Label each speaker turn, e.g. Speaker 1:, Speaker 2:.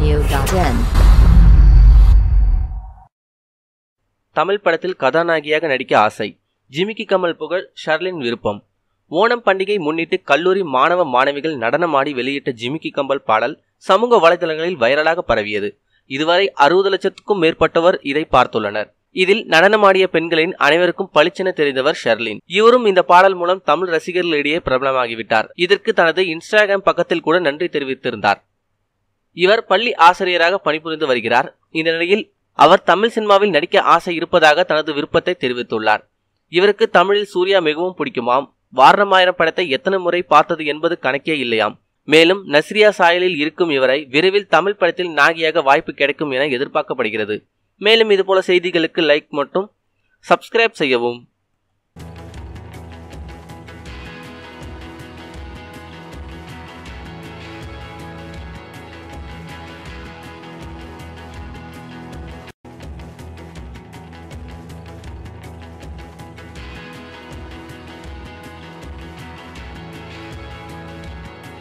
Speaker 1: tamilradio.in
Speaker 2: Tamil படத்தில் கதாநாயகியாக நடிக்க ஆசை ஜிமிக்கி கமல் புகழ் ஷர்லின் விருப்பம் ஓணம் பண்டிகை முன்னிட்டு கல்லூரி மாணவ மாணவிகள் நடனமாடி வெளியிட்ட ஜிமிக்கி கம்பல் பாடல் சமூக வலைதளங்களில் வைரலாக பரவியது இதுவரை அறுபது லட்சத்துக்கும் மேற்பட்டவர் இதை பார்த்துள்ளனர் இதில் நடனமாடிய பெண்களின் அனைவருக்கும் பளிச்சென தெரிந்தவர் ஷெர்லின் இவரும் இந்த பாடல் மூலம் தமிழ் ரசிகர்களிடையே பிரபலமாகிவிட்டார் இதற்கு தனது இன்ஸ்டாகிராம் பக்கத்தில் கூட நன்றி தெரிவித்திருந்தார் இவர் பள்ளி ஆசிரியராக பணிபுரிந்து வருகிறார் இந்த நிலையில் அவர் தமிழ் சினிமாவில் நடிக்க ஆசை இருப்பதாக தனது விருப்பத்தை தெரிவித்துள்ளார் இவருக்கு தமிழில் சூர்யா மிகவும் பிடிக்குமாம் வாரணமாயிரம் படத்தை எத்தனை முறை பார்த்தது என்பது கணக்கே இல்லையாம் மேலும் நஸ்ரியா சாயலில் இருக்கும் இவரை விரைவில் தமிழ் படத்தில் நாகியாக வாய்ப்பு கிடைக்கும் என எதிர்பார்க்கப்படுகிறது மேலும் இதுபோல செய்திகளுக்கு லைக் மற்றும் சப்ஸ்கிரைப் செய்யவும்